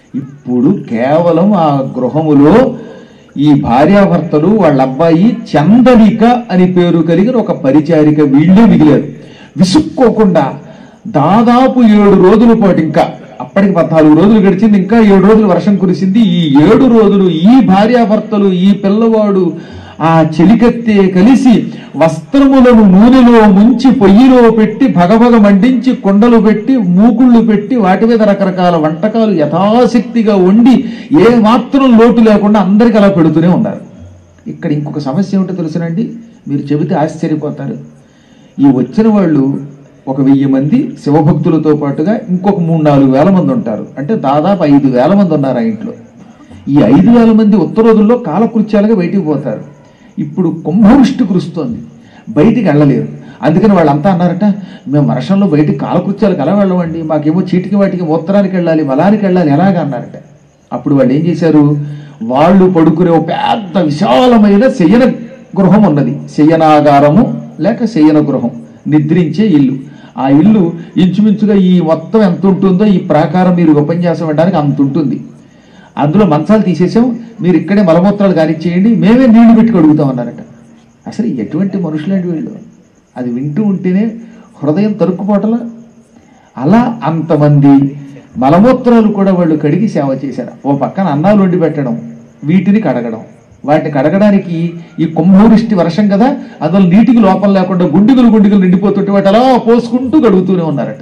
ఇప్పుడు కేవలం ఆ గృహములో ఈ భార్యాభర్తలు వాళ్ళ అబ్బాయి చందనిక అని పేరు కలిగిన ఒక పరిచారిక వీళ్ళే మిగిలారు విసుక్కోకుండా దాదాపు ఏడు రోజుల పాటు ఇంకా అప్పటికి పద్నాలుగు రోజులు గడిచింది ఇంకా ఏడు రోజులు వర్షం కురిసింది ఈ ఏడు రోజులు ఈ భార్యాభర్తలు ఈ పిల్లవాడు ఆ చెలికత్తే కలిసి వస్త్రములను నూనెలో ముంచి పొయ్యిలో పెట్టి భగభగ మండించి కొండలు పెట్టి మూకుళ్ళు పెట్టి వాటి మీద రకరకాల వంటకాలు యథాశక్తిగా వండి ఏ మాత్రం లోటు లేకుండా అందరికి అలా పెడుతూనే ఉన్నారు ఇక్కడ ఇంకొక సమస్య ఏమిటో తెలుసునండి మీరు చెబితే ఆశ్చర్యపోతారు ఈ వచ్చిన వాళ్ళు ఒక వెయ్యి మంది శివభక్తులతో పాటుగా ఇంకొక మూడు నాలుగు వేల మంది ఉంటారు అంటే దాదాపు ఐదు వేల మంది ఉన్నారు ఆ ఇంట్లో ఈ ఐదు వేల మంది ఉత్తరోజుల్లో కాలకృత్యాలుగా బయటికి పోతారు ఇప్పుడు కుంభవృష్టి కురుస్తోంది బయటికి వెళ్ళలేరు అందుకని వాళ్ళంతా అన్నారట మేము వర్షంలో బయటికి కాలకృత్యాలకు ఎలా వెళ్ళమండి మాకేమో చీటికి వాటికి ఉత్తరానికి వెళ్ళాలి మలానికి వెళ్ళాలి ఎలాగ అన్నారట అప్పుడు వాళ్ళు ఏం చేశారు వాళ్ళు పడుకునే ఒక పెద్ద విశాలమైన శయన గృహం ఉన్నది శయనాగారము లేక శయన గృహం నిద్రించే ఇల్లు ఆ ఇల్లు ఇంచుమించుగా ఈ మొత్తం ఎంత ఉంటుందో ఈ ప్రాకారం మీరు ఉపన్యాసం వినడానికి అంత ఉంటుంది అందులో మంచాలు తీసేసాం మీరు ఇక్కడే మలమూత్రాలు కానిచ్చేయండి మేమే నీళ్లు పెట్టి కడుగుతాం అన్నారట అసలు ఎటువంటి మనుషులండి వీళ్ళు అది వింటూ ఉంటేనే హృదయం తరుక్కుపోవటలా అలా అంతమంది మలమూత్రాలు కూడా వాళ్ళు కడిగి సేవ చేశారు ఓ పక్కన అన్నాలు వండి పెట్టడం వీటిని కడగడం వాటిని కడగడానికి ఈ కుంభవృష్టి వర్షం కదా అందులో నీటికి లోపం లేకుండా గుండిగలు గుండిగలు నిండిపోతుంటే వాటి అలా పోసుకుంటూ కడుగుతూనే ఉన్నారట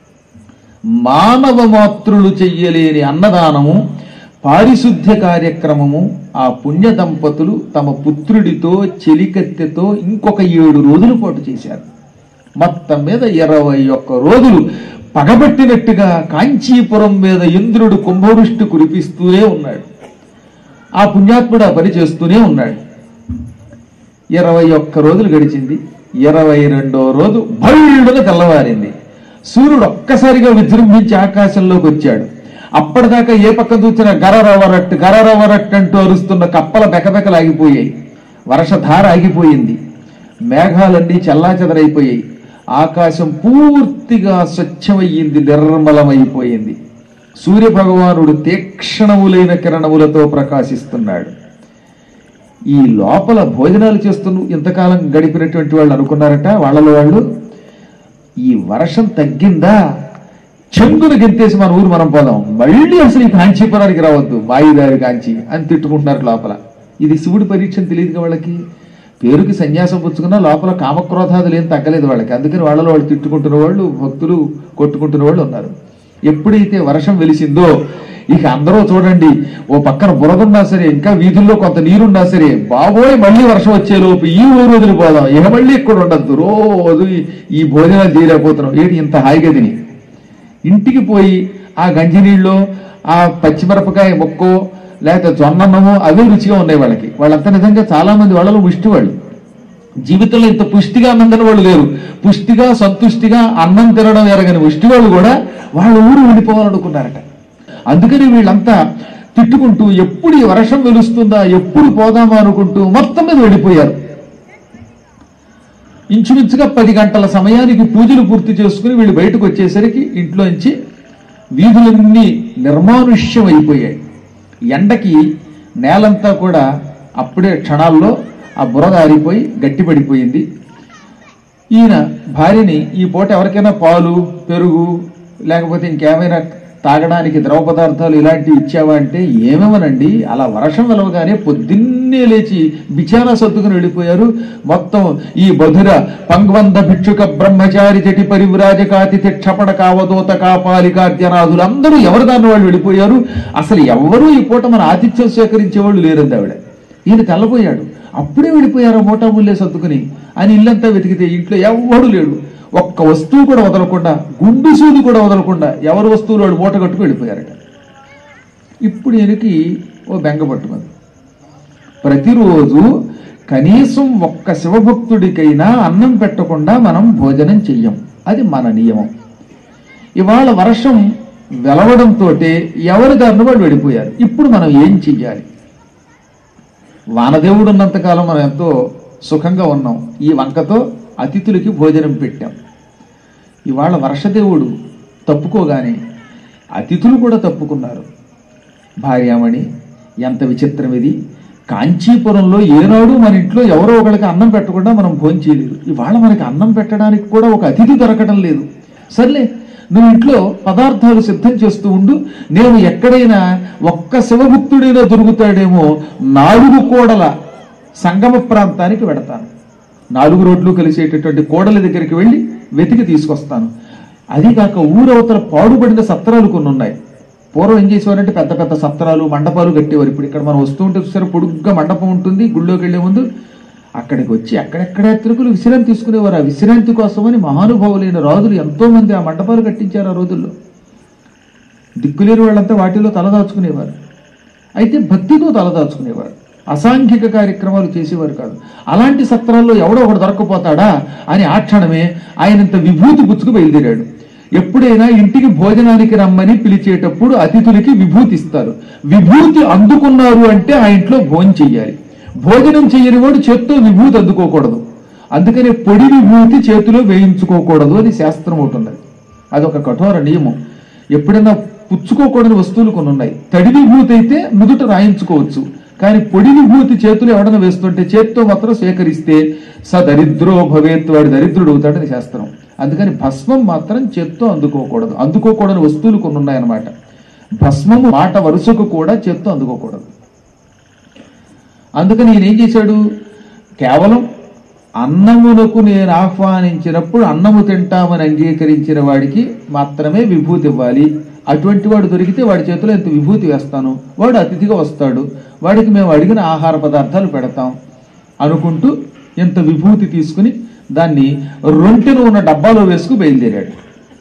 మానవ మాతృలు చెయ్యలేని అన్నదానము పారిశుద్ధ్య కార్యక్రమము ఆ పుణ్య దంపతులు తమ పుత్రుడితో చెలికత్తెతో ఇంకొక ఏడు రోజుల పాటు చేశారు మొత్తం మీద ఇరవై ఒక్క రోజులు పగబట్టినట్టుగా కాంచీపురం మీద ఇంద్రుడు కుంభవృష్టి కురిపిస్తూనే ఉన్నాడు ఆ పుణ్యాత్ముడు ఆ పని చేస్తూనే ఉన్నాడు ఇరవై ఒక్క రోజులు గడిచింది ఇరవై రెండో రోజు భళ్ళున తెల్లవారింది సూర్యుడు ఒక్కసారిగా విజృంభించి ఆకాశంలోకి వచ్చాడు అప్పటిదాకా ఏ పక్క చూసినా గరరవరట్టు గరరవరట్టు అంటూ అరుస్తున్న కప్పల బెకబెకలు ఆగిపోయాయి వర్షధార ఆగిపోయింది మేఘాలన్నీ చెల్లాచెదరైపోయాయి ఆకాశం పూర్తిగా స్వచ్ఛమయ్యింది నిర్మలమైపోయింది సూర్య భగవానుడు తీక్షణములైన కిరణములతో ప్రకాశిస్తున్నాడు ఈ లోపల భోజనాలు చేస్తున్న ఇంతకాలం గడిపినటువంటి వాళ్ళు అనుకున్నారట వాళ్ళలో వాళ్ళు ఈ వర్షం తగ్గిందా చెంగును గెంతేసి మన ఊరు మనం పోదాం మళ్ళీ అసలు ఈ కాంచీపురానికి రావద్దు వాయుదారి కాంచి అని తిట్టుకుంటున్నారు లోపల ఇది శివుడి పరీక్ష తెలియదు వాళ్ళకి పేరుకి సన్యాసం పుచ్చుకున్నా లోపల కామక్రోధాదులు ఏం తగ్గలేదు వాళ్ళకి అందుకని వాళ్ళలో వాళ్ళు తిట్టుకుంటున్న వాళ్ళు భక్తులు కొట్టుకుంటున్న వాళ్ళు ఉన్నారు ఎప్పుడైతే వర్షం వెలిసిందో ఇక అందరూ చూడండి ఓ పక్కన బురదున్నా సరే ఇంకా వీధుల్లో కొంత నీరున్నా సరే బాబోయ్ మళ్ళీ వర్షం వచ్చేలోపు ఈ ఊరు వదిలిపోదాం ఇక మళ్ళీ ఇక్కడ ఉండద్దు రోజు ఈ- ఈ భోజనాలు చేయలేకపోతున్నాం ఏంటి ఇంత హాయిగా తిని ఇంటికి పోయి ఆ గంజి నీళ్ళు ఆ పచ్చిమిరపకాయ ముక్కో లేకపోతే జొన్నన్నమో అవే రుచిగా ఉన్నాయి వాళ్ళకి వాళ్ళంతా నిజంగా చాలా మంది వాళ్ళలో ముష్టి వాళ్ళు జీవితంలో ఇంత పుష్టిగా అన్నం తిన వాళ్ళు లేరు పుష్టిగా సంతుష్టిగా అన్నం తినడం ఎరగని ముష్టి వాళ్ళు కూడా వాళ్ళ ఊరు వెళ్ళిపోవాలనుకున్నారట అందుకని వీళ్ళంతా తిట్టుకుంటూ ఎప్పుడు ఈ వర్షం వెలుస్తుందా ఎప్పుడు పోదామా అనుకుంటూ మొత్తం మీద వెళ్ళిపోయారు ఇంచుమించుగా పది గంటల సమయానికి పూజలు పూర్తి చేసుకుని వీళ్ళు బయటకు వచ్చేసరికి ఇంట్లోంచి వీధులన్నీ నిర్మానుష్యం అయిపోయాయి ఎండకి నేలంతా కూడా అప్పుడే క్షణాల్లో ఆ బురద ఆరిపోయి గట్టిపడిపోయింది ఈయన భార్యని ఈ పూట ఎవరికైనా పాలు పెరుగు లేకపోతే ఇంకేమైనా తాగడానికి ద్రవ పదార్థాలు ఇలాంటివి ఇచ్చావా అంటే ఏమేమనండి అలా వర్షం వెలవగానే పొద్దున్నే లేచి బిచానా సర్దుకుని వెళ్ళిపోయారు మొత్తం ఈ బధుర పంగ్వంద భిక్షుక బ్రహ్మచారి జటి పరివ్రాజకాతిథి క్షపణ కావదోత కాపాలికాద్యనాథులు అందరూ ఎవరు దాన్ని వాళ్ళు వెళ్ళిపోయారు అసలు ఎవరూ ఈ పూట మన ఆతిథ్యం స్వీకరించే వాళ్ళు లేరంది ఆవిడ ఈయన తెల్లపోయాడు అప్పుడే వెళ్ళిపోయారు మూటా ముల్లే సర్దుకుని అని ఇల్లంతా వెతికితే ఇంట్లో ఎవ్వడు లేడు ఒక్క వస్తువు కూడా వదలకుండా గుండు సూది కూడా వదలకుండా ఎవరి వస్తువులు వాడు మూట కట్టుకు వెళ్ళిపోయారట ఇప్పుడు ఈయనకి ఓ బెంగ పట్టుకుంది ప్రతిరోజు కనీసం ఒక్క శివభక్తుడికైనా అన్నం పెట్టకుండా మనం భోజనం చెయ్యం అది మన నియమం ఇవాళ వర్షం వెలవడంతో ఎవరి దారిన వాళ్ళు వెళ్ళిపోయారు ఇప్పుడు మనం ఏం చెయ్యాలి వానదేవుడు ఉన్నంతకాలం మనం ఎంతో సుఖంగా ఉన్నాం ఈ వంకతో అతిథులకి భోజనం పెట్టాం ఇవాళ వర్షదేవుడు తప్పుకోగానే అతిథులు కూడా తప్పుకున్నారు భార్యామణి ఎంత విచిత్రం ఇది కాంచీపురంలో ఏనాడు మన ఇంట్లో ఎవరో ఒకరికి అన్నం పెట్టకుండా మనం భోజనం చేయలేదు ఇవాళ మనకి అన్నం పెట్టడానికి కూడా ఒక అతిథి దొరకడం లేదు సర్లే నువ్వు ఇంట్లో పదార్థాలు సిద్ధం చేస్తూ ఉండు నేను ఎక్కడైనా ఒక్క శివభక్తుడైనా దొరుకుతాడేమో నాలుగు కోడల సంగమ ప్రాంతానికి వెడతాను నాలుగు రోడ్లు కలిసేటటువంటి కోడల దగ్గరికి వెళ్ళి వెతికి తీసుకొస్తాను అది కాక ఊరవతల పాడుబడిన సత్రాలు కొన్ని ఉన్నాయి పూర్వం ఏం చేసేవారంటే పెద్ద పెద్ద సత్రాలు మండపాలు కట్టేవారు ఇప్పుడు ఇక్కడ మనం వస్తూ ఉంటే చూసారు పొడుగ్గా మండపం ఉంటుంది గుళ్ళోకి వెళ్లే ముందు అక్కడికి వచ్చి ఎక్కడెక్కడ యాత్రికులు విశ్రాంతి తీసుకునేవారు ఆ విశ్రాంతి కోసమని మహానుభావులైన రాజులు ఎంతో మంది ఆ మండపాలు కట్టించారు ఆ రోజుల్లో దిక్కులేని వాళ్ళంతా వాటిలో తలదాచుకునేవారు అయితే భక్తితో తలదాచుకునేవారు అసాంఘిక కార్యక్రమాలు చేసేవారు కాదు అలాంటి సత్రాల్లో ఎవడో ఒకడు దొరకపోతాడా అని ఆ క్షణమే ఆయనంత విభూతి పుచ్చుకు బయలుదేరాడు ఎప్పుడైనా ఇంటికి భోజనానికి రమ్మని పిలిచేటప్పుడు అతిథులకి విభూతి ఇస్తారు విభూతి అందుకున్నారు అంటే ఆ ఇంట్లో భోజనం చెయ్యాలి భోజనం చెయ్యని వాడు చేత్తో విభూతి అందుకోకూడదు అందుకని పొడి విభూతి చేతిలో వేయించుకోకూడదు అని శాస్త్రం ఒకటి ఉన్నది అదొక కఠోర నియమం ఎప్పుడైనా పుచ్చుకోకూడని వస్తువులు కొన్ని ఉన్నాయి తడి విభూతి అయితే నుదుట రాయించుకోవచ్చు కానీ పొడి విభూతి చేతులు ఎవడన వేస్తుంటే చేత్తో మాత్రం స్వీకరిస్తే స దరిద్రో భవేత్ వాడి దరిద్రుడు అవుతాడని శాస్త్రం అందుకని భస్మం మాత్రం చేత్తో అందుకోకూడదు అందుకోకూడని వస్తువులు కొన్ని ఉన్నాయన్నమాట భస్మము మాట వరుసకు కూడా చేత్తో అందుకోకూడదు అందుకని ఈయన ఏం చేశాడు కేవలం అన్నమునకు నేను ఆహ్వానించినప్పుడు అన్నము తింటామని అంగీకరించిన వాడికి మాత్రమే విభూతి ఇవ్వాలి అటువంటి వాడు దొరికితే వాడి చేతిలో ఎంత విభూతి వేస్తాను వాడు అతిథిగా వస్తాడు వాడికి మేము అడిగిన ఆహార పదార్థాలు పెడతాం అనుకుంటూ ఇంత విభూతి తీసుకుని దాన్ని రొంటెను ఉన్న డబ్బాలో వేసుకు బయలుదేరాడు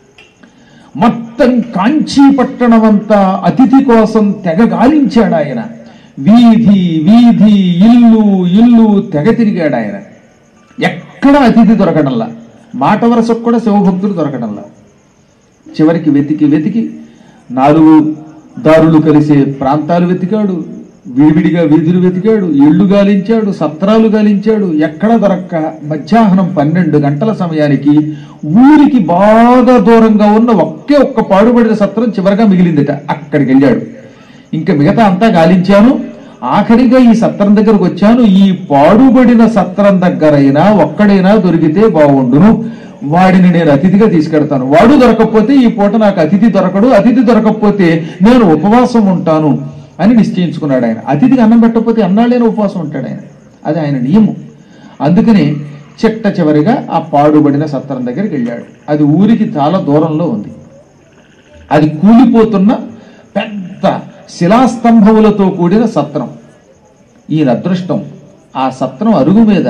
మొత్తం కాంచీ పట్టణం అంతా అతిథి కోసం తెగ గాలించాడు ఆయన వీధి వీధి ఇల్లు ఇల్లు తెగ తిరిగాడు ఆయన ఎక్కడ అతిథి దొరకడంలా మాట వరసకు కూడా శివభక్తులు దొరకడంలా చివరికి వెతికి వెతికి నాలుగు దారులు కలిసే ప్రాంతాలు వెతికాడు విడివిడిగా వీధులు వెతికాడు ఇళ్ళు గాలించాడు సత్రాలు గాలించాడు ఎక్కడ దొరక్క మధ్యాహ్నం పన్నెండు గంటల సమయానికి ఊరికి బాగా దూరంగా ఉన్న ఒకే ఒక్క పాడుబడిన సత్రం చివరిగా మిగిలిందిట అక్కడికి వెళ్ళాడు ఇంకా మిగతా అంతా గాలించాను ఆఖరిగా ఈ సత్రం దగ్గరకు వచ్చాను ఈ పాడుబడిన సత్రం దగ్గరైనా ఒక్కడైనా దొరికితే బాగుండును వాడిని నేను అతిథిగా తీసుకెడతాను వాడు దొరకకపోతే ఈ పూట నాకు అతిథి దొరకడు అతిథి దొరకకపోతే నేను ఉపవాసం ఉంటాను అని నిశ్చయించుకున్నాడు ఆయన అతిథికి అన్నం పెట్టకపోతే అన్నాళ్ళైనా ఉపవాసం ఉంటాడు ఆయన అది ఆయన నియమం అందుకని చిట్ట చివరిగా ఆ పాడుబడిన సత్రం దగ్గరికి వెళ్ళాడు అది ఊరికి చాలా దూరంలో ఉంది అది కూలిపోతున్న పెద్ద శిలాస్తంభములతో కూడిన సత్రం ఈయన అదృష్టం ఆ సత్రం అరుగు మీద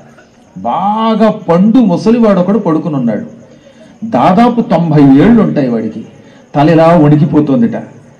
బాగా పండు ముసలివాడు ఒకడు పడుకుని ఉన్నాడు దాదాపు తొంభై ఏళ్ళు ఉంటాయి వాడికి తలెలా వణికిపోతుందిట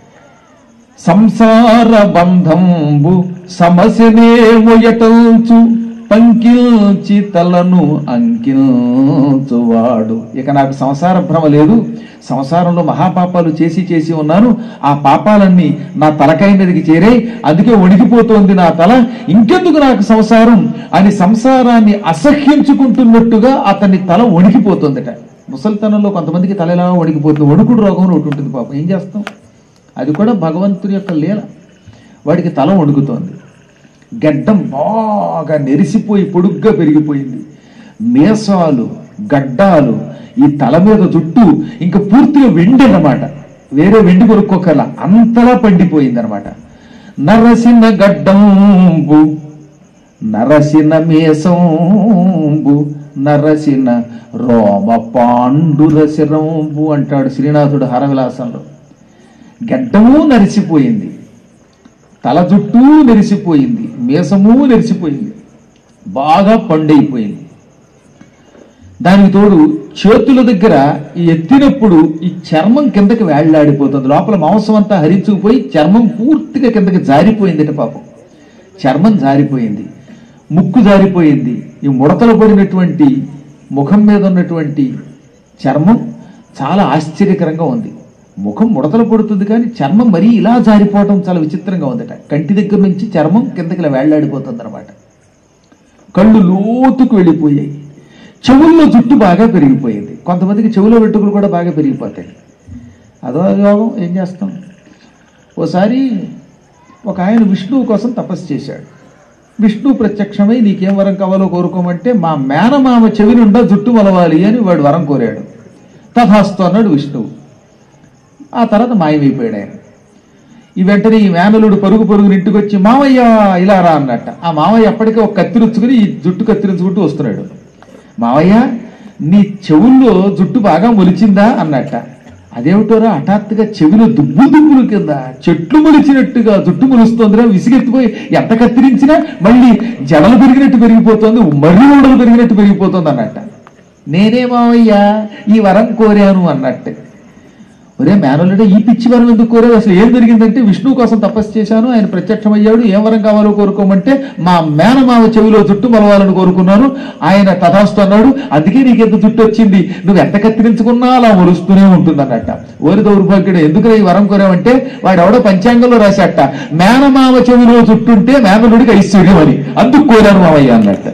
సంసార బంధంబు సమస్యనే మొయటల్చు పంకిల్చి తలను అంకిల్చువాడు ఇక నాకు సంసార భ్రమ లేదు సంసారంలో మహాపాపాలు చేసి చేసి ఉన్నాను ఆ పాపాలన్నీ నా తలకాయ మీదకి చేరాయి అందుకే వణికిపోతోంది నా తల ఇంకెందుకు నాకు సంసారం అని సంసారాన్ని అసహ్యించుకుంటున్నట్టుగా అతని తల వణికిపోతుందట ముసలితనంలో కొంతమందికి తల ఎలా వణికిపోతుంది వణుకుడు రోగం అని ఒకటి ఉంటుంది పాపం ఏం చేస్తాం అది కూడా భగవంతుని యొక్క లీల వాడికి తల వణుకుతోంది గడ్డం బాగా నెరిసిపోయి పొడుగ్గా పెరిగిపోయింది మేసాలు గడ్డాలు ఈ తల మీద జుట్టు ఇంకా పూర్తిగా వెండి అన్నమాట వేరే వెండి కొనుక్కోకల అంతలా పండిపోయింది అనమాట నరసిన గడ్డంబు నరసిన మేసంబు నరసిన రోమ పాండురశిరంబు అంటాడు శ్రీనాథుడు హరవిలాసంలో గడ్డము నరిసిపోయింది తల జుట్టు నెరిసిపోయింది మీసము నెరిసిపోయింది బాగా పండైపోయింది దానికి తోడు చేతుల దగ్గర ఈ ఎత్తినప్పుడు ఈ చర్మం కిందకి వేళ్లాడిపోతుంది లోపల మాంసం అంతా హరించుకుపోయి చర్మం పూర్తిగా కిందకి జారిపోయిందిట పాపం చర్మం జారిపోయింది ముక్కు జారిపోయింది ఈ ముడతలు పడినటువంటి ముఖం మీద ఉన్నటువంటి చర్మం చాలా ఆశ్చర్యకరంగా ఉంది ముఖం ముడతలు పడుతుంది కానీ చర్మం మరీ ఇలా జారిపోవటం చాలా విచిత్రంగా ఉందట కంటి దగ్గర నుంచి చర్మం కిందకి ఇలా వేళ్లాడిపోతుంది అనమాట కళ్ళు లోతుకు వెళ్ళిపోయాయి చెవుల్లో జుట్టు బాగా పెరిగిపోయింది కొంతమందికి చెవులో వెంట్రుకలు కూడా బాగా పెరిగిపోతాయి అదో యోగం ఏం చేస్తాం ఓసారి ఒక ఆయన విష్ణువు కోసం తపస్సు చేశాడు విష్ణు ప్రత్యక్షమై నీకేం వరం కావాలో కోరుకోమంటే మా మేనమామ చెవి నుండా జుట్టు మొలవాలి అని వాడు వరం కోరాడు తథాస్తు అన్నాడు విష్ణువు ఆ తర్వాత మాయమైపోయాడు ఆయన ఈ వెంటనే ఈ మేనలుడు పరుగు పరుగు ఇంటికి వచ్చి మామయ్య ఇలా రా అన్నట్ట ఆ మామయ్య అప్పటికే ఒక కత్తిరించుకుని ఈ జుట్టు కత్తిరించుకుంటూ వస్తున్నాడు మావయ్య నీ చెవుల్లో జుట్టు బాగా మొలిచిందా అన్నట్ట అదేమిటోరా హఠాత్తుగా చెవిలో దుబ్బు దుబ్బులు కింద చెట్లు మొలిచినట్టుగా జుట్టు మొలుస్తోందిరా విసిగెత్తిపోయి ఎంత కత్తిరించినా మళ్ళీ జడలు పెరిగినట్టు పెరిగిపోతుంది మర్రి ఓడలు పెరిగినట్టు పెరిగిపోతుంది అన్నట్ట నేనే మావయ్య ఈ వరం కోరాను అన్నట్టు ఒరే మేనలుడే ఈ పిచ్చి వరం ఎందుకు కోరావు అసలు ఏం జరిగిందంటే విష్ణువు కోసం తపస్సు చేశాను ఆయన ప్రత్యక్షమయ్యాడు ఏం వరం కావాలో కోరుకోమంటే మా మేనమామ చెవిలో జుట్టు మలవాలని కోరుకున్నాను ఆయన తథాస్తు అన్నాడు అందుకే నీకు ఎంత జుట్టు వచ్చింది నువ్వు ఎంత కత్తిరించుకున్నా అలా మొలుస్తూనే ఉంటుంది అన్నట్ట ఓరి దౌర్భాగ్యుడు ఎందుకు ఈ వరం కోరావంటే వాడు ఎవడో పంచాంగంలో రాశాట మేనమామ చెవిలో జుట్టుంటే మేనలుడికి ఐశ్వర్యం అని అందుకు కోరాను మామయ్య అన్నట్ట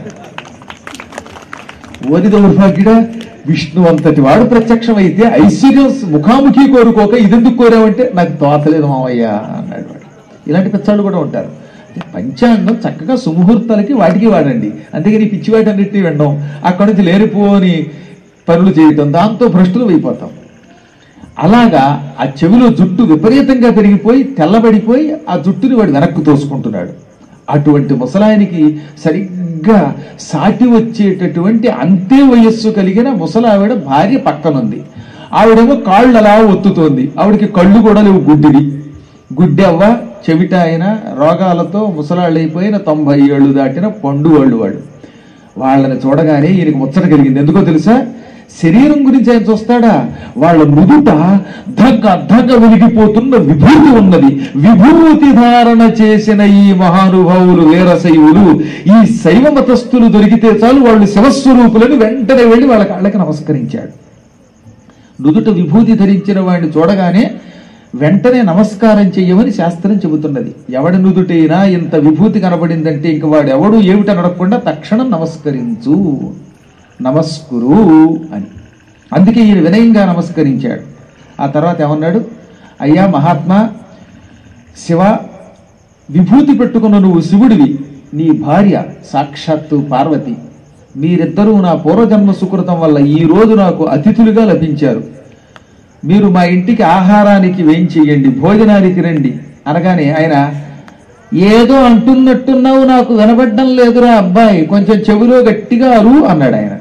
ఓరి దౌర్భాగ్యుడా విష్ణు అంతటి వాడు ప్రత్యక్షమైతే ఐశ్వర్యం ముఖాముఖి కోరుకోక ఇదెందుకు కోరావంటే నాకు తోతలేదు మావయ్య అన్నాడు వాడు ఇలాంటి పిచ్చాళ్ళు కూడా ఉంటారు పంచాంగం చక్కగా సుముహూర్తాలకి వాటికి వాడండి అంతేగాని ఈ పిచ్చి వాటన్నిటిని వినడం అక్కడి నుంచి లేనిపోని పనులు చేయటం దాంతో భ్రష్టులు అయిపోతాం అలాగా ఆ చెవిలో జుట్టు విపరీతంగా పెరిగిపోయి తెల్లబడిపోయి ఆ జుట్టుని వాడు వెనక్కు తోసుకుంటున్నాడు అటువంటి ముసలాయనికి సరిగ్గా సాటి వచ్చేటటువంటి అంతే వయస్సు కలిగిన ముసలావిడ భార్య పక్కనుంది ఆవిడేమో కాళ్ళు అలా ఒత్తుతోంది ఆవిడకి కళ్ళు కూడా లేవు గుడ్డివి గుడ్డి అవ్వ చెవిట అయిన రోగాలతో ముసలాళ్ళు అయిపోయిన తొంభై ఏళ్ళు దాటిన పండు వాళ్ళు వాడు వాళ్ళని చూడగానే ఈయనకి ముచ్చట కలిగింది ఎందుకో తెలుసా శరీరం గురించి ఆయన చూస్తాడా వాళ్ళ నుదుట ధగ్గ ధగ్గ వెలిగిపోతున్న విభూతి ఉన్నది విభూతి ధారణ చేసిన ఈ మహానుభావులు వీరశైవులు ఈ శైవ మతస్థులు దొరికితే చాలు వాళ్ళు శివస్వరూపులని వెంటనే వెళ్ళి వాళ్ళ కాళ్ళకి నమస్కరించాడు నుదుట విభూతి ధరించిన వాడిని చూడగానే వెంటనే నమస్కారం చెయ్యమని శాస్త్రం చెబుతున్నది ఎవడి నుదుటైనా ఇంత విభూతి కనబడిందంటే ఇంక వాడు ఎవడు ఏమిటని అడగకుండా తక్షణం నమస్కరించు నమస్కురు అని అందుకే ఈయన వినయంగా నమస్కరించాడు ఆ తర్వాత ఏమన్నాడు అయ్యా మహాత్మా శివ విభూతి పెట్టుకున్న నువ్వు శివుడివి నీ భార్య సాక్షాత్తు పార్వతి మీరిద్దరూ నా పూర్వజన్మ సుకృతం వల్ల ఈ రోజు నాకు అతిథులుగా లభించారు మీరు మా ఇంటికి ఆహారానికి వేయించేయండి భోజనానికి రండి అనగానే ఆయన ఏదో అంటున్నట్టున్నావు నాకు వినబడ్డం లేదురా అబ్బాయి కొంచెం చెవిలో గట్టిగా అరు అన్నాడు ఆయన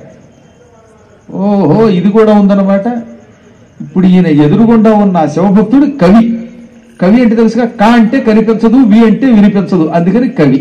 ఓహో ఇది కూడా ఉందన్నమాట ఇప్పుడు ఈయన ఎదురుగుండా ఉన్న ఆ శివభక్తుడు కవి కవి అంటే తెలుసుగా కా అంటే కనిపించదు వి అంటే వినిపించదు అందుకని కవి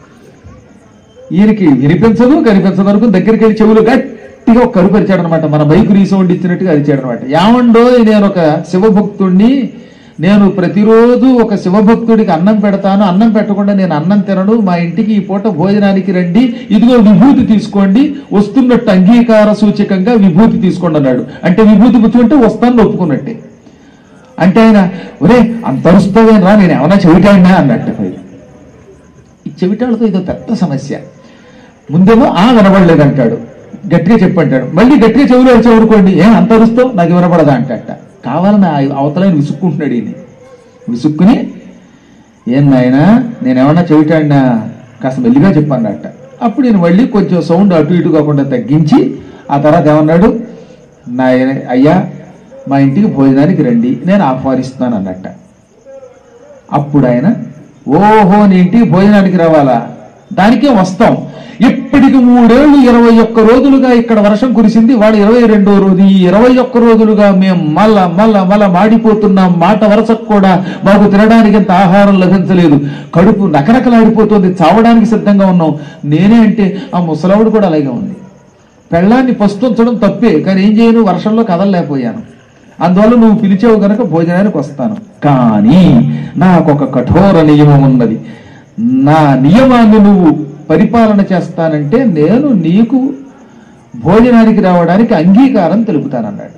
ఈయనకి వినిపించదు కనిపించదు అనుకుని దగ్గరికి వెళ్ళి చెవులు గట్టిగా ఒక కరుపు అరిచాడు అనమాట మన బైక్ రీసౌండ్ ఇచ్చినట్టుగా అరిచాడు అనమాట ఏమండో నేను ఒక శివభక్తుడిని నేను ప్రతిరోజు ఒక శివభక్తుడికి అన్నం పెడతాను అన్నం పెట్టకుండా నేను అన్నం తినను మా ఇంటికి ఈ పూట భోజనానికి రండి ఇదిగో విభూతి తీసుకోండి వస్తున్నట్టు అంగీకార సూచకంగా విభూతి తీసుకోండి అన్నాడు అంటే విభూతి పుచ్చుకుంటే వస్తాను ఒప్పుకున్నట్టే అంటే ఆయన ఒరే అంత అరుస్తావేం రా నేను ఏమన్నా చెవిటాడినా అన్నట్టు పైగా. ఈ చెవిటాళ్ళతో ఇదో పెద్ద సమస్య ముందేమో ఆ వినబడలేదంటాడు గట్టిగా చెప్పంటాడు మళ్ళీ గట్టిగా చెవులు అరిచి ఊరుకోండి ఏం అంత అరుస్తావు నాకు వినపడదా అంటట కావాలని ఆ అవతలని విసుక్కుంటున్నాడు ఈయన విసుక్కుని ఏం నాయనా నేనేమన్నా చెవిటాడినా కాస్త మెల్లిగా చెప్పన్నట్ట అప్పుడు నేను మళ్ళీ కొంచెం సౌండ్ అటు ఇటు కాకుండా తగ్గించి ఆ తర్వాత ఏమన్నాడు నా అయ్యా మా ఇంటికి భోజనానికి రండి నేను ఆహ్వానిస్తున్నాను అన్నట్ట అప్పుడు ఆయన ఓహో నీ ఇంటికి భోజనానికి రావాలా దానికే వస్తాం ఇప్పటికి మూడేళ్లు ఇరవై ఒక్క రోజులుగా ఇక్కడ వర్షం కురిసింది వాడు ఇరవై రెండో రోజు ఈ ఇరవై ఒక్క రోజులుగా మేము మల్ల మల్ల మల్ల మాడిపోతున్నాం మాట వరసకు కూడా మాకు తినడానికి ఎంత ఆహారం లభించలేదు కడుపు నకరకలాడిపోతుంది చావడానికి సిద్ధంగా ఉన్నాం నేనే అంటే ఆ ముసలావుడు కూడా అలాగే ఉంది పెళ్ళాన్ని పస్తుంచడం తప్పే కానీ ఏం చేయను వర్షంలో కదలలేకపోయాను అందువల్ల నువ్వు పిలిచావు గనక భోజనానికి వస్తాను కానీ నాకు ఒక కఠోర నియమం ఉన్నది నా నియమాన్ని నువ్వు పరిపాలన చేస్తానంటే నేను నీకు భోజనానికి రావడానికి అంగీకారం తెలుపుతానన్నాడు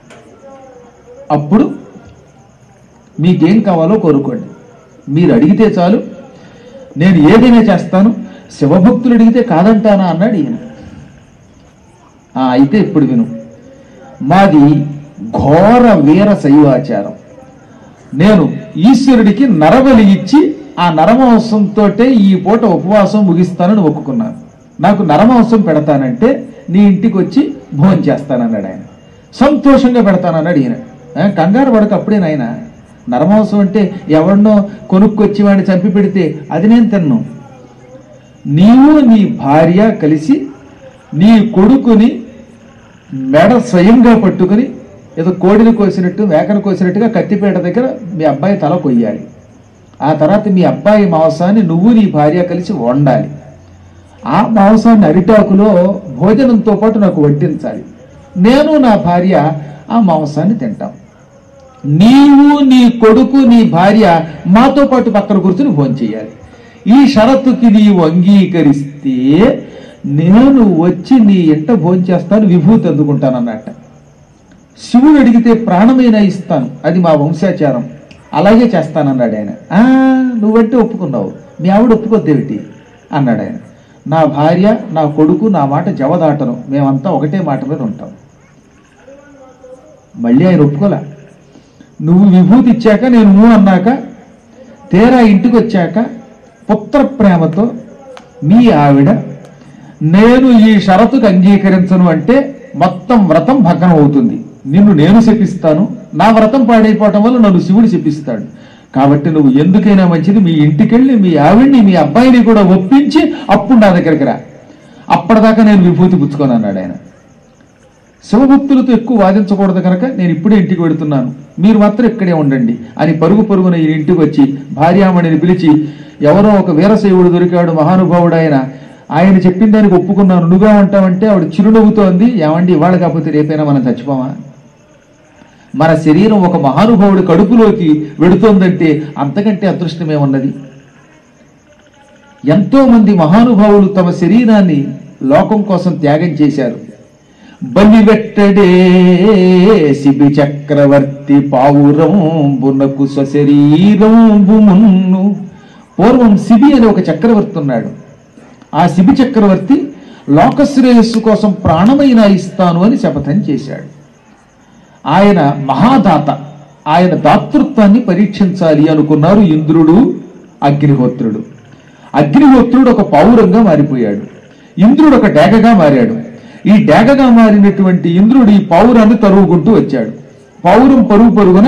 అప్పుడు మీకేం కావాలో కోరుకోండి మీరు అడిగితే చాలు నేను ఏదైనా చేస్తాను శివభక్తులు అడిగితే కాదంటానా అన్నాడు ఈయన ఆ, అయితే ఇప్పుడు విను మాది ఘోర వీర శైవాచారం నేను ఈశ్వరుడికి నరబలి ఇచ్చి ఆ నరమాంసంతో ఈ పూట ఉపవాసం ముగిస్తానని ఒప్పుకున్నాను నాకు నరమాంసం పెడతానంటే నీ ఇంటికి వచ్చి భోజనం చేస్తానన్నాడు ఆయన సంతోషంగా పెడతానన్నాడు ఈయన ఆ, కంగారు పడక అప్పుడే నాయన నరమాంసం అంటే ఎవరినో కొనుక్కొచ్చి వాడిని చంపి పెడితే అది నేను తిన్ను నీవు నీ భార్య కలిసి నీ కొడుకుని మెడ స్వయంగా పట్టుకుని ఏదో కోడిని కోసినట్టు మేకను కోసినట్టుగా కత్తిపేట దగ్గర మీ అబ్బాయి తల కొయ్యాలి ఆ తర్వాత మీ అబ్బాయి మాంసాన్ని నువ్వు నీ భార్య కలిసి వండాలి ఆ మాంసాన్ని అరిటాకులో భోజనంతో పాటు నాకు వడ్డించాలి నేను నా భార్య ఆ మాంసాన్ని తింటాం నీవు నీ కొడుకు నీ భార్య మాతో పాటు పక్కన కూర్చుని భోజనం చేయాలి ఈ షరతుకి నీవు అంగీకరిస్తే నేను వచ్చి నీ ఎంట భోజనం చేస్తాను విభూతి అందుకుంటాను అన్నట్ట శివుడు అడిగితే ప్రాణమైనా ఇస్తాను అది మా వంశాచారం అలాగే చేస్తానన్నాడు ఆయన "ఆ, నువ్వంటే ఒప్పుకున్నావు మీ ఆవిడ ఒప్పుకొద్దేమిటి అన్నాడు ఆయన నా భార్య నా కొడుకు నా మాట జవదాటను మేమంతా ఒకటే మాట మీద ఉంటాం మళ్ళీ ఆయన ఒప్పుకోలే నువ్వు విభూతి ఇచ్చాక నేను మూ అన్నాక తేరా ఇంటికి వచ్చాక పుత్ర ప్రేమతో మీ ఆవిడ నేను ఈ షరతుకు అంగీకరించను అంటే మొత్తం వ్రతం భగ్నం అవుతుంది నిన్ను నేను శపిస్తాను నా వ్రతం పాడైపోవటం వల్ల నన్ను శివుడు శపిస్తాడు కాబట్టి నువ్వు ఎందుకైనా మంచిది మీ ఇంటికెళ్ళి మీ ఆవిడ్ని మీ అబ్బాయిని కూడా ఒప్పించి అప్పుడు నా దగ్గరికి రా అప్పటిదాకా నేను విభూతి పుచ్చుకొని అన్నాడు ఆయన శివభక్తులతో ఎక్కువ వాదించకూడదు కనుక నేను ఇప్పుడే ఇంటికి వెడుతున్నాను మీరు మాత్రం ఇక్కడే ఉండండి అని పరుగు పరుగున ఈ ఇంటికి వచ్చి భార్యామణిని పిలిచి ఎవరో ఒక వీరశైవుడు దొరికాడు మహానుభావుడు ఆయన ఆయన చెప్పిన దానికి ఒప్పుకున్నాను నువ్వుగా ఉంటావంటే ఆవిడ చిరునవ్వుతో అంది ఏమండి ఇవాళ కాకపోతే రేపైనా మనం చచ్చిపోమా మన శరీరం ఒక మహానుభావుడి కడుపులోకి వెడుతోందంటే అంతకంటే అదృష్టమేమున్నది ఎంతో మంది మహానుభావులు తమ శరీరాన్ని లోకం కోసం త్యాగం చేశారు బలివెట్టడే శిబి చక్రవర్తి పావురంబునకు స్వశరీరంబు మున్ను పూర్వం శిబి అనే ఒక చక్రవర్తి ఉన్నాడు ఆ శిబి చక్రవర్తి లోకశ్రేయస్సు కోసం ప్రాణమైన ఇస్తాను అని శపథం చేశాడు ఆయన మహాదాత ఆయన దాతృత్వాన్ని పరీక్షించాలి అనుకున్నారు ఇంద్రుడు అగ్నిహోత్రుడు అగ్నిహోత్రుడు ఒక పౌరంగా మారిపోయాడు ఇంద్రుడు ఒక డేగగా మారాడు ఈ డేగగా మారినటువంటి ఇంద్రుడు ఈ పౌరాన్ని తరుగుకుంటూ వచ్చాడు పౌరం పరుగు పరుగున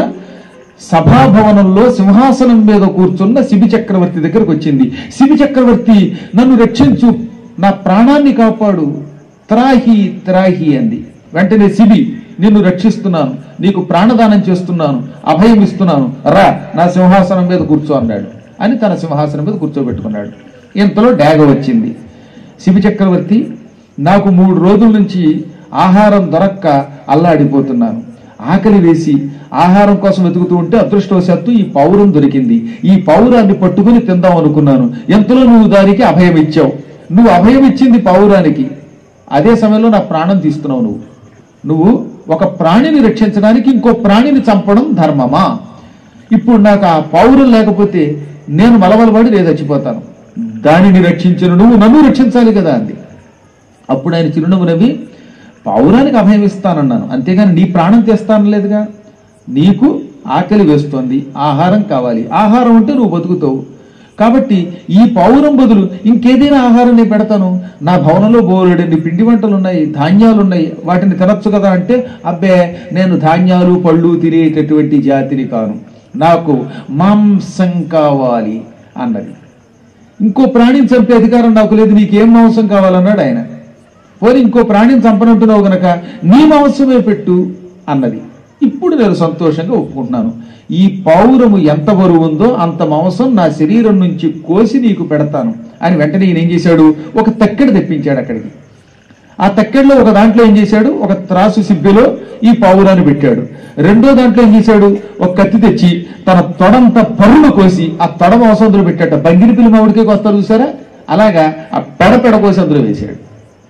సభాభవనంలో సింహాసనం మీద కూర్చున్న శిబి చక్రవర్తి దగ్గరకు వచ్చింది శిబి చక్రవర్తి నన్ను రక్షించు నా ప్రాణాన్ని కాపాడు త్రాహి త్రాహి అంది వెంటనే శిబి నిన్ను రక్షిస్తున్నాను నీకు ప్రాణదానం చేస్తున్నాను అభయం ఇస్తున్నాను రా నా సింహాసనం మీద కూర్చో అన్నాడు అని తన సింహాసనం మీద కూర్చోబెట్టుకున్నాడు ఇంతలో డాగ వచ్చింది శిబి చక్రవర్తి నాకు మూడు రోజుల నుంచి ఆహారం దొరక్క అల్లాడిపోతున్నాను ఆకలి వేసి ఆహారం కోసం వెతుకుతూ ఉంటే అదృష్టవశాత్తు ఈ పౌరం దొరికింది ఈ పౌరాన్ని పట్టుకుని తిందాం అనుకున్నాను ఎంతలో నువ్వు దానికి అభయం ఇచ్చావు నువ్వు అభయం ఇచ్చింది పౌరానికి అదే సమయంలో నా ప్రాణం తీస్తున్నావు నువ్వు నువ్వు ఒక ప్రాణిని రక్షించడానికి ఇంకో ప్రాణిని చంపడం ధర్మమా ఇప్పుడు నాకు ఆ పౌరం లేకపోతే నేను మలవలబడి నేను చచ్చిపోతాను దానిని రక్షించిన నువ్వు నన్ను రక్షించాలి కదా అంది అప్పుడు ఆయన చిరునవ్వు నవ్వి పౌరానికి అభయం ఇస్తానన్నాను అంతేగాని నీ ప్రాణం తెస్తాను లేదుగా నీకు ఆకలి వేస్తోంది ఆహారం కావాలి ఆహారం ఉంటే నువ్వు బతుకుతావు కాబట్టి ఈ పౌరం బదులు ఇంకేదైనా ఆహారం నేను పెడతాను నా భవనంలో బోలెడన్ని పిండి వంటలు ఉన్నాయి ధాన్యాలు ఉన్నాయి వాటిని తినొచ్చు కదా అంటే అబ్బే నేను ధాన్యాలు పళ్ళు తినేటటువంటి జాతిని కాను నాకు మాంసం కావాలి అన్నది ఇంకో ప్రాణిని చంపే అధికారం నాకు లేదు నీకేం మాంసం కావాలన్నాడు ఆయన పోనీ ఇంకో ప్రాణిని చంపనంటున్నావు గనక నీ మాంసమే పెట్టు అన్నది ఇప్పుడు నేను సంతోషంగా ఒప్పుకుంటున్నాను ఈ పౌరము ఎంత బరువు ఉందో అంత మాంసం నా శరీరం నుంచి కోసి నీకు పెడతాను అని వెంటనే ఈయన ఏం చేశాడు ఒక తక్కెడ తెప్పించాడు అక్కడికి ఆ తక్కెడలో ఒక దాంట్లో ఏం చేశాడు ఒక త్రాసు సిబ్బిలో ఈ పావురాన్ని పెట్టాడు రెండో దాంట్లో ఏం చేశాడు ఒక కత్తి తెచ్చి తన తొడంత పరులు కోసి ఆ తొడ మాంసం అందులో పెట్టాట బంగిని పిల్లి మామిడికే వస్తారు చూసారా అలాగా ఆ పెడ పెడ కోసి అందులో వేశాడు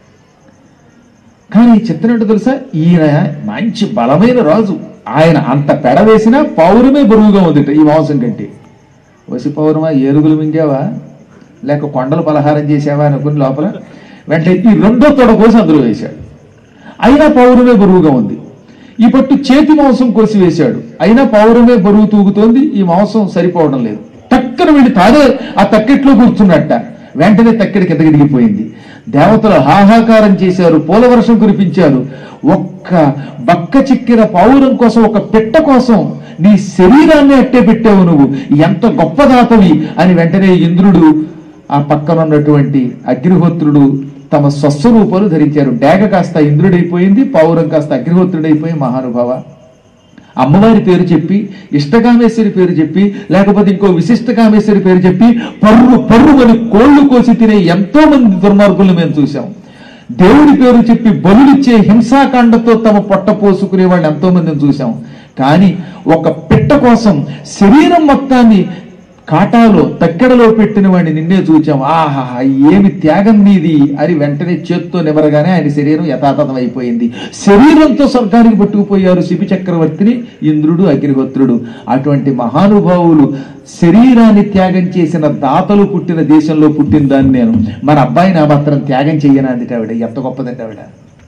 కానీ చిత్రం తెలుసా ఈయన మంచి బలమైన రాజు ఆయన అంత పెడ వేసినా పౌరమే బరువుగా ఉందిట ఈ మాంసం కంటే వసి పౌరమా ఏరుగులు మింగావా లేక కొండలు పలహారం చేసావా అనుకుని లోపల వెంటనే ఈ రెండో తొడ కోసి అందులో వేశాడు అయినా పౌరమే బరువుగా ఉంది ఈ పట్టు చేతి మాంసం కోసి వేశాడు అయినా పౌరమే బరువు తూగుతోంది ఈ మాంసం సరిపోవడం లేదు టక్ టక్కన వెళ్ళి తానే ఆ తక్కెట్లో కూర్చున్నట్ట వెంటనే తక్కెడి కిందకి దిగిపోయింది దేవతలు హాహాకారం చేశారు పూల వర్షం కురిపించారు ఒక్క బక్క చిక్కిన పావురం కోసం ఒక పిట్ట కోసం నీ శరీరాన్ని అట్టే పెట్టావు నువ్వు ఎంత గొప్ప దాతవి అని వెంటనే ఇంద్రుడు ఆ పక్కన ఉన్నటువంటి అగ్నిహోత్రుడు తమ స్వస్వరూపాలు ధరించారు డేగ కాస్త ఇంద్రుడైపోయింది పావురం కాస్త అగ్నిహోత్రుడైపోయి మహానుభావ అమ్మవారి పేరు చెప్పి ఇష్టకామేశ్వరి పేరు చెప్పి లేకపోతే ఇంకో విశిష్టకామేశ్వరి పేరు చెప్పి పర్రు పర్రు అని కోళ్లు కోసి తినే ఎంతో మంది దుర్మార్గులు మేము చూసాం దేవుడి పేరు చెప్పి బలులిచ్చే హింసాకాండతో తమ పొట్ట పోసుకునే వాళ్ళు ఎంతో మందిని చూసాం కానీ ఒక పిట్ట కోసం శరీరం మొత్తాన్ని కాటాలో తక్కెడలో పెట్టిన వాడిని నిన్నే చూచాం ఆహా ఏమి త్యాగం నీది అని వెంటనే చేత్తో నివరగానే ఆయన శరీరం యథాతథం అయిపోయింది శరీరంతో స్వర్గానికి పట్టుకుపోయారు శిబి చక్రవర్తిని ఇంద్రుడు అగ్నిహోత్రుడు అటువంటి మహానుభావులు శరీరాన్ని త్యాగం చేసిన దాతలు పుట్టిన దేశంలో పుట్టిన దాన్ని నేను మన అబ్బాయి నా మాత్రం త్యాగం చెయ్యనంది ఆవిడ ఎంత గొప్పదంటే ఆవిడ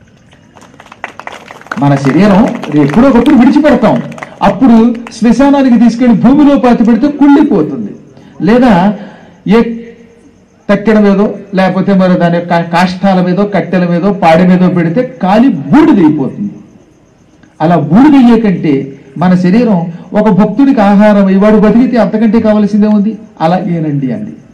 మన శరీరం ఎప్పుడో ఒకప్పుడు విడిచిపెడతాం అప్పుడు శ్మశానానికి తీసుకెళ్లి భూమిలో పాతి పెడితే కుళ్ళిపోతుంది లేదా ఏ తక్కెడ మీదో లేకపోతే మరి దాని యొక్క కాష్టాల మీదో కట్టెల మీదో పాడె మీదో పెడితే కాలి బూడిదైపోతుంది అలా బూడిదయ్యే కంటే మన శరీరం ఒక భక్తుడికి ఆహారం ఇవాడు బతికితే అంతకంటే కావలసిందే ఉంది అలా ఏనండి అండి